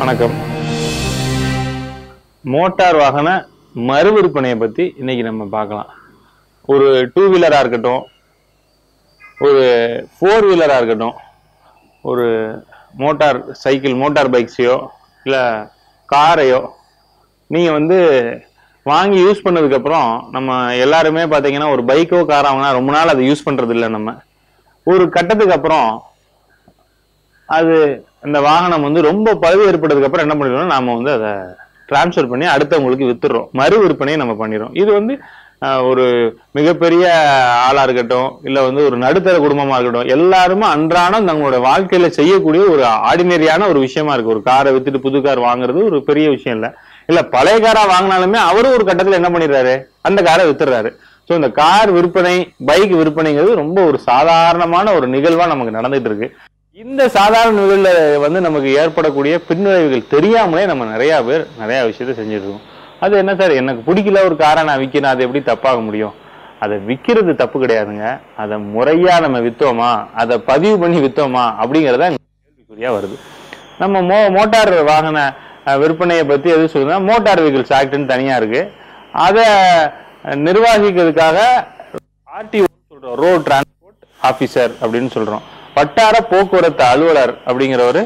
வணக்கம் மோட்டார் வாகன மறு விற்பனையை பத்தி இன்னைக்கு நம்ம பார்க்கலாம் ஒரு டூ வீலரா இருக்கட்டும் ஒரு ஃபோர் வீலரா இருக்கட்டும் ஒரு மோட்டார் சைக்கிள் மோட்டார் பைக்ஸையோ இல்லை காரையோ நீங்கள் வந்து வாங்கி யூஸ் பண்ணதுக்கப்புறம் நம்ம எல்லாருமே பார்த்தீங்கன்னா ஒரு பைக்கோ காரோ வாங்கினா ரொம்ப நாள் அதை யூஸ் பண்ணுறது இல்லை நம்ம ஒரு கட்டத்துக்கு அப்புறம் அது அந்த வாகனம் வந்து ரொம்ப பழுது ஏற்பட்டதுக்கு அப்புறம் என்ன பண்ணிடுறோம் நாம வந்து அதை டிரான்ஸ்ஃபர் பண்ணி அடுத்தவங்களுக்கு வித்துடுறோம் மறு விற்பனையை நம்ம பண்ணிடுறோம் இது வந்து ஆஹ், ஒரு மிகப்பெரிய ஆளா இருக்கட்டும் இல்ல வந்து ஒரு நடுத்தர குடும்பமா இருக்கட்டும் எல்லாருமே அன்றாடம் தங்களோட வாழ்க்கையில செய்யக்கூடிய ஒரு ஆர்டினரியான ஒரு விஷயமா இருக்கு ஒரு காரை வித்துட்டு புது கார் வாங்குறது ஒரு பெரிய விஷயம் இல்ல இல்ல பழைய காரா வாங்கினாலுமே அவரும் ஒரு கட்டத்துல என்ன பண்ணிடுறாரு அந்த காரை வித்துடுறாரு ஸோ இந்த கார் விற்பனை பைக் விற்பனைங்கிறது ரொம்ப ஒரு சாதாரணமான ஒரு நிகழ்வா நமக்கு நடந்துட்டு இருக்கு இந்த சாதாரண நிகழ்வுல வந்து நமக்கு ஏற்படக்கூடிய பின்விளைவுகள் தெரியாமலே நம்ம நிறைய பேர் நிறைய விஷயத்த செஞ்சுட்டு இருக்கோம் அது என்ன சார் எனக்கு பிடிக்கல ஒரு காரை நான் விற்கிறேன் அது எப்படி தப்பாக முடியும் அதை விற்கிறது தப்பு கிடையாதுங்க அதை முறையா நம்ம வித்தோமா அதை பதிவு பண்ணி வித்தோமா அப்படிங்கிறத கேள்விக்குறியா வருது நம்ம மோ மோட்டார் வாகன அஹ், விற்பனையை பத்தி எது சொல்லுங்க மோட்டார் வெஹிக்கிள்ஸ் ஆக்ட்னு தனியா இருக்கு அதை நிர்வகிக்கிறதுக்காக ஆர்டிஓ சொல்றோம் ரோட் டிரான்ஸ்போர்ட் ஆபீசர் அப்படின்னு சொல்றோம் வட்டார போக்குவரத்து அலுவலர் அப்படிங்கிறவரு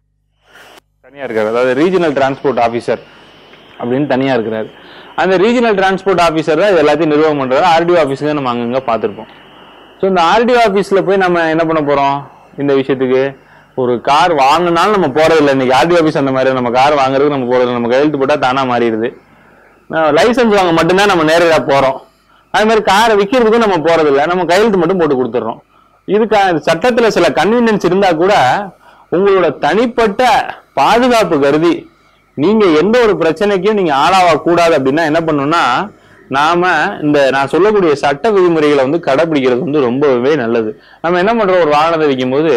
தனியா இருக்காரு அதாவது ரீஜனல் டிரான்ஸ்போர்ட் ஆபீசர் அப்படின்னு தனியா இருக்கிறாரு அந்த ரீஜனல் டிரான்ஸ்போர்ட் ஆபீசர் தான் இது எல்லாத்தையும் நிர்வாகம் பண்றாரு ஆர்டிஓ ஆபீஸுக்கு நம்ம அங்கங்க பார்த்திருப்போம் ஸோ இந்த ஆர்டிஓ ஆபீஸ்ல போய் நம்ம என்ன பண்ண போறோம் இந்த விஷயத்துக்கு ஒரு கார் வாங்கினாலும் நம்ம போறது இல்லை இன்னைக்கு ஆர்டிஓ ஆபீஸ் அந்த மாதிரி நம்ம கார் வாங்குறதுக்கு நம்ம போறது இல்ல. நம்ம கையெழுத்து போட்டா தானா மாறிடுது லைசன்ஸ் வாங்க மட்டும்தான் நம்ம நேரடியாக போறோம் அது மாதிரி காரை விற்கிறதுக்கும் நம்ம போறது இல்ல நம்ம கையெழுத்து மட்டும் போட்டு கொடுத்துட்றோம் இதுக்கான சட்டத்துல சில கன்வீனியன்ஸ் இருந்தா கூட உங்களோட தனிப்பட்ட பாதுகாப்பு கருதி நீங்க எந்த ஒரு பிரச்சனைக்கும் நீங்க ஆளாக கூடாது அப்படின்னா என்ன பண்ணணும்னா நாம இந்த நான் சொல்லக்கூடிய சட்ட விதிமுறைகளை வந்து கடைபிடிக்கிறது வந்து ரொம்பவே நல்லது நம்ம என்ன பண்றோம் ஒரு வாகனத்தை விற்கும்போது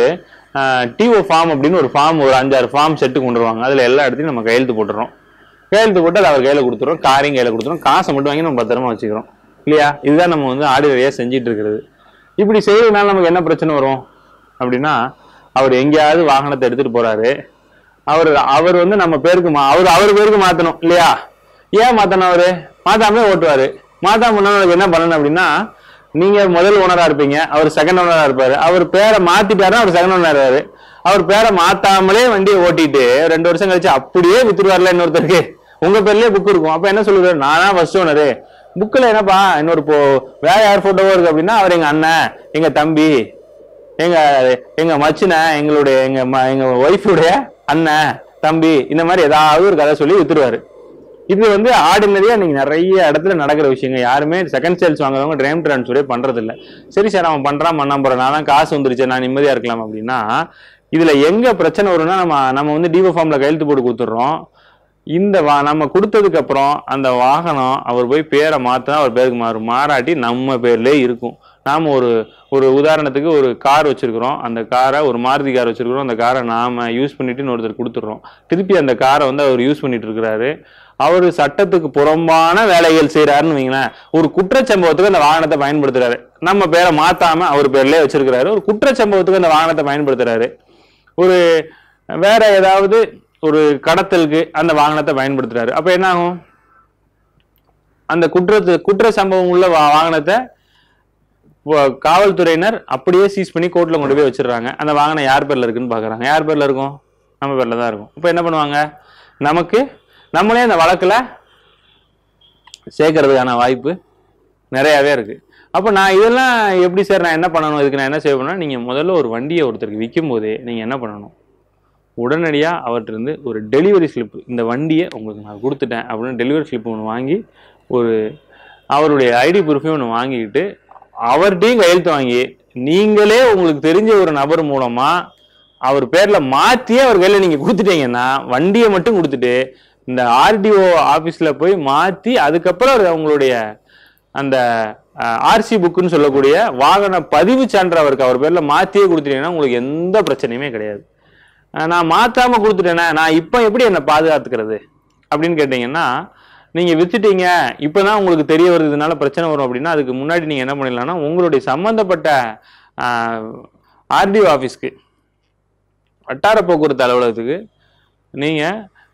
டிஓ ஃபார்ம் அப்படின்னு ஒரு ஃபார்ம் ஒரு அஞ்சாறு ஃபார்ம் செட்டு கொண்டு வருவாங்க அதுல எல்லா இடத்துலையும் நம்ம கையெழுத்து போட்டுறோம் கையெழுத்து போட்டு அதை அவர் கையில கொடுத்துறோம் காரையும் கையில கொடுத்துறோம் காசை மட்டும் வாங்கி நம்ம பத்திரமா வச்சுக்கிறோம் இல்லையா இதுதான் நம்ம வந்து ஆடிவரையா செஞ்சிட்டு இருக்கிறது இப்படி செய்யறதுனால நமக்கு என்ன பிரச்சனை வரும் அப்படின்னா அவர் எங்கேயாவது வாகனத்தை எடுத்துட்டு போறாரு அவர் அவர் வந்து நம்ம பேருக்கு மா அவர் அவர் பேருக்கு மாத்தணும் இல்லையா ஏன் மாத்தணும் அவரு மாத்தாமலே ஓட்டுவாரு மாத்தாம முன்னாடி என்ன பண்ணணும் அப்படின்னா நீங்க முதல் ஓனரா இருப்பீங்க அவர் செகண்ட் ஓனரா இருப்பாரு அவர் பேரை மாத்திட்டாருன்னா அவர் செகண்ட் ஓனர் ஆவாரு அவர் பேரை மாத்தாமலே வண்டியை ஓட்டிட்டு ரெண்டு வருஷம் கழிச்சு அப்படியே வித்துருவார்ல இன்னொருத்தருக்கு உங்க பேர்லயே புக் இருக்கும் அப்ப என்ன சொல்லுவாரு நானா ஃபர்ஸ்ட் ஓனரு புக்கில் என்னப்பா இன்னொரு இப்போ வேற யார் போட்டோவோ இருக்கு அப்படின்னா அவர் எங்க அண்ணன் எங்க தம்பி எங்க எங்க மச்சினை எங்களுடைய எங்க ம- எங்க ஒய்ஃபுடைய அண்ணன் தம்பி இந்த மாதிரி ஏதாவது ஒரு கதை சொல்லி வித்துருவாரு இது வந்து ஆர்டினரியா நீங்க நிறைய இடத்துல நடக்கிற விஷயங்க யாருமே செகண்ட் சேல்ஸ் வாங்குறவங்க ட்ரைம் டிரான்ஸ்ஃபரே பண்றது இல்ல சரி சார் அவன் பண்றான் பண்ணாம போறான் நான் தான் காசு வந்துருச்சு நான் நிம்மதியா இருக்கலாம் அப்படின்னா இதுல எங்க பிரச்சனை வரும்னா நம்ம நம்ம வந்து டிவோ ஃபார்ம்ல கையெழுத்து போட்டு கொடுத்துட்றோம் இந்த வா நம்ம கொடுத்ததுக்கு அப்புறம் அந்த வாகனம் அவர் போய் பேரை மாத்தினா அவர் பேருக்கு மாறும் மாறாட்டி நம்ம பேர்லயே இருக்கும் நாம ஒரு ஒரு உதாரணத்துக்கு ஒரு கார் வச்சிருக்கிறோம் அந்த காரை ஒரு மாருதி கார் வச்சிருக்கிறோம் அந்த காரை நாம யூஸ் பண்ணிட்டு இன்னொருத்தர் கொடுத்துட்றோம் திருப்பி அந்த காரை வந்து அவர் யூஸ் பண்ணிட்டு இருக்கிறாரு அவர் சட்டத்துக்கு புறம்பான வேலைகள் செய்யறாருன்னு வைங்களேன் ஒரு குற்றச்சம்பவத்துக்கு அந்த வாகனத்தை பயன்படுத்துறாரு நம்ம பேரை மாத்தாம அவர் பேர்லயே வச்சிருக்கிறாரு ஒரு குற்றச்சம்பவத்துக்கு அந்த வாகனத்தை பயன்படுத்துறாரு ஒரு வேற ஏதாவது ஒரு கடத்தலுக்கு அந்த வாகனத்தை பயன்படுத்துறாரு அப்ப என்ன ஆகும் அந்த குற்றத்து குற்ற சம்பவம் உள்ள வா- வாகனத்தை வ- காவல்துறையினர் அப்படியே சீஸ் பண்ணி கோர்ட்ல கொண்டு போய் வச்சிடுறாங்க அந்த வாகனம் யார் பேர்ல இருக்குன்னு பாக்குறாங்க யார் பேர்ல இருக்கும் நம்ம பேர்ல தான் இருக்கும் இப்போ என்ன பண்ணுவாங்க நமக்கு நம்மளே அந்த வழக்குல சேர்க்கறதுக்கான வாய்ப்பு நிறையாவே இருக்கு அப்போ நான் இதெல்லாம் எப்படி சார் நான் என்ன பண்ணணும் இதுக்கு நான் என்ன செய்யணும்னா நீங்க முதல்ல ஒரு வண்டியை ஒருத்தருக்கு விற்கும் போதே நீங்க என்ன பண்ணணும் உடனடியாக அவர்கிட்டருந்து ஒரு டெலிவரி ஸ்லிப் இந்த வண்டியை உங்களுக்கு நான் கொடுத்துட்டேன் அப்படின்னு டெலிவரி ஸ்லிப் ஒன்று வாங்கி ஒரு அவருடைய ஐடி ப்ரூஃபையும் ஒன்று வாங்கிக்கிட்டு அவர்கிட்டையும் கையெழுத்து வாங்கி நீங்களே உங்களுக்கு தெரிஞ்ச ஒரு நபர் மூலமா அவர் பேர்ல மாத்தியே அவர் கையில நீங்க கொடுத்துட்டீங்கன்னா வண்டியை மட்டும் கொடுத்துட்டு இந்த ஆர்டிஓ ஆபீஸ்ல போய் மாத்தி அதுக்கப்புறம் அவர் உங்களுடைய அந்த ஆர்சி புக்குன்னு சொல்லக்கூடிய வாகன பதிவு சான்று அவருக்கு அவர் பேர்ல மாத்தியே கொடுத்துட்டீங்கன்னா உங்களுக்கு எந்த பிரச்சனையுமே கிடையாது அஹ் நான் மாத்தாம கொடுத்துட்டேனே நான் இப்போ எப்படி என்னை பாதுகாத்துக்கிறது அப்படின்னு கேட்டீங்கன்னா நீங்க வித்துட்டீங்க இப்பதான் உங்களுக்கு தெரிய வருதுனால பிரச்சனை வரும் அப்படின்னா அதுக்கு முன்னாடி நீங்க என்ன பண்ணிடலாம்னா உங்களுடைய சம்பந்தப்பட்ட ஆர்டிஓ ஆஃபீஸ்க்கு வட்டார போக்குவரத்து அலுவலகத்துக்கு நீங்க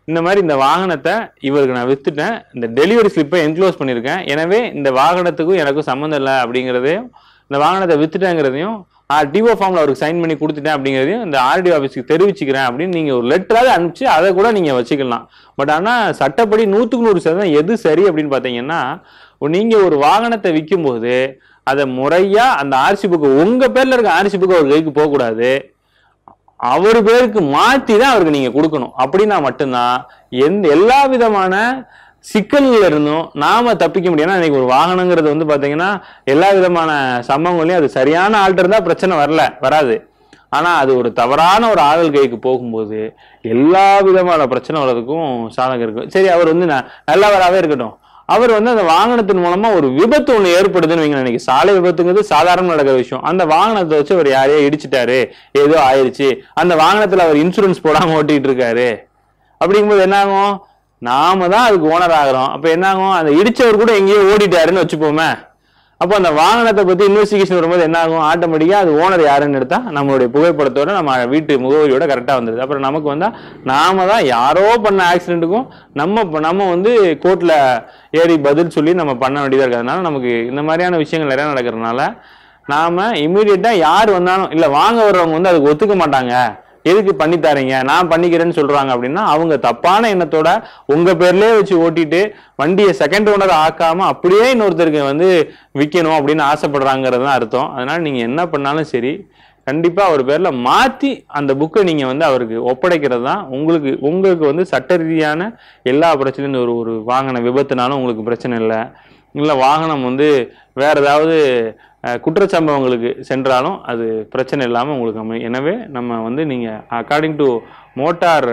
இந்த மாதிரி இந்த வாகனத்தை இவருக்கு நான் வித்துட்டேன் இந்த டெலிவரி ஸ்லிப்பை என்க்ளோஸ் பண்ணியிருக்கேன் எனவே இந்த வாகனத்துக்கும் எனக்கும் சம்மந்தம் இல்லை அப்படிங்கிறதையும் இந்த வாகனத்தை வித்துட்டேங்கிறதையும் டிஓ ஃபார்ம்ல அவருக்கு சைன் பண்ணி கொடுத்துட்டேன் அப்படிங்கிறதையும் இந்த ஆர்டி ஆஃபீஸ்க்கு தெரிவிச்சுக்கிறேன் அப்படின்னு நீங்க ஒரு லெட்டராவது அனுப்பிச்சு அதை கூட நீங்க வச்சுக்கலாம் பட் ஆனா சட்டப்படி நூற்றுக்கு நூறு சதவீதம் எது சரி அப்படின்னு பார்த்தீங்கன்னா நீங்க ஒரு வாகனத்தை விற்கும்போது அதை முறையா அந்த ஆர்சி புக்கு உங்க பேர்ல இருக்க ஆர்சி புக்கு அவர் கைக்கு போகக்கூடாது அவர் பேருக்கு மாத்தி தான் அவருக்கு நீங்க கொடுக்கணும் அப்படின்னா மட்டும்தான் எந்த எல்லா விதமான சிக்கல்கள் இருந்தும் நாம தப்பிக்க முடியும் ஏன்னா இன்னைக்கு ஒரு வாகனங்கிறது வந்து பாத்தீங்கன்னா எல்லா விதமான சம்பவங்களையும் அது சரியான ஆள்கிட்ட இருந்தா பிரச்சனை வரல வராது ஆனா அது ஒரு தவறான ஒரு ஆளல் கைக்கு போகும்போது எல்லா விதமான பிரச்சனை வர்றதுக்கும் சாதகம் இருக்கு சரி அவர் வந்து ந- நல்லவராகவே இருக்கட்டும் அவர் வந்து அந்த வாகனத்தின் மூலமா ஒரு விபத்து ஒண்ணு ஏற்படுதுன்னு வைங்க இன்னைக்கு சாலை விபத்துங்கிறது சாதாரண நடக்கிற விஷயம் அந்த வாகனத்தை வச்சு அவர் யாரையோ இடிச்சிட்டாரு ஏதோ ஆயிருச்சு அந்த வாகனத்துல அவர் இன்சூரன்ஸ் போடாம ஓட்டிட்டு இருக்காரு அப்படிங்கும்போது என்ன ஆகும் நாம தான் அதுக்கு ஓனர் ஆகிறோம் அப்ப என்ன ஆகும் அந்த இடிச்சவர் கூட எங்கேயோ ஓடிட்டாருன்னு வச்சுப்போமே அப்போ அந்த வாகனத்தை பத்தி இன்வெஸ்டிகேஷன் வரும்போது என்ன ஆகும் ஆட்டோமேட்டிக்கா அது ஓனர் யாருன்னு எடுத்தா நம்மளுடைய புகைப்படத்தோட நம்ம வீட்டு முகவரியோட கரெக்டா வந்துருது அப்புறம் நமக்கு வந்தா நாம தான் யாரோ பண்ண ஆக்சிடென்ட்டுக்கும் நம்ம ப- நம்ம வந்து கோர்ட்ல ஏறி பதில் சொல்லி நம்ம பண்ண வேண்டியதா இருக்கிறதுனால நமக்கு இந்த மாதிரியான விஷயங்கள் நிறைய நடக்கிறதுனால நாம இமீடியட்டா யார் வந்தாலும் இல்ல வாங்க வர்றவங்க வந்து அதுக்கு ஒத்துக்க மாட்டாங்க எதுக்கு பண்ணி தரீங்க நான் பண்ணிக்கிறேன்னு சொல்றாங்க அப்படின்னா அவங்க தப்பான எண்ணத்தோட உங்க பேர்லயே வச்சு ஓட்டிட்டு வண்டியை செகண்ட் ஓனர் ஆக்காம அப்படியே இன்னொருத்தருக்கு வந்து விற்கணும் அப்படின்னு ஆசைப்படுறாங்கிறது தான் அர்த்தம் அதனால நீங்க என்ன பண்ணாலும் சரி கண்டிப்பா அவர் பேர்ல மாத்தி அந்த புக்கை நீங்க வந்து அவருக்கு ஒப்படைக்கிறது தான் உங்களுக்கு உங்களுக்கு வந்து சட்ட ரீதியான எல்லா பிரச்சனையும் இந்த ஒரு ஒரு வாகன விபத்துனாலும் உங்களுக்கு பிரச்சனை இல்லை இல்லை வாகனம் வந்து வேற ஏதாவது அஹ், குற்றச்சம்பவங்களுக்கு சென்றாலும் அது பிரச்சனை இல்லாமல் உங்களுக்கு அமையும் எனவே நம்ம வந்து நீங்கள் அக்கார்டிங் டு மோட்டார்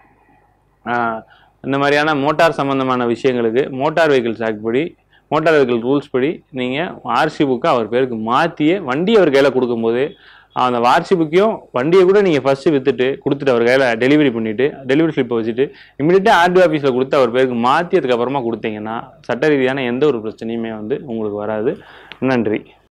இந்த மாதிரியான மோட்டார் சம்பந்தமான விஷயங்களுக்கு மோட்டார் வெஹிக்கிள்ஸ் ஆக்ட் படி மோட்டார் வெஹிக்கிள் ரூல்ஸ் படி நீங்கள் ஆர்சி புக்கை அவர் பேருக்கு மாற்றியே வண்டி அவர் கையில் கொடுக்கும்போது அந்த ஆர்சி புக்கையும் வண்டியை கூட நீங்கள் ஃபர்ஸ்ட் வித்துட்டு கொடுத்துட்டு அவர் கையில் டெலிவரி பண்ணிட்டு டெலிவரி ஸ்லிப்பை வச்சுட்டு இமீடியட்டாக ஆர்டி ஆஃபீஸில் கொடுத்து அவர் பேருக்கு மாற்றி அதுக்கப்புறமா கொடுத்தீங்கன்னா சட்ட ரீதியான எந்த ஒரு பிரச்சனையுமே வந்து உங்களுக்கு வராது நன்றி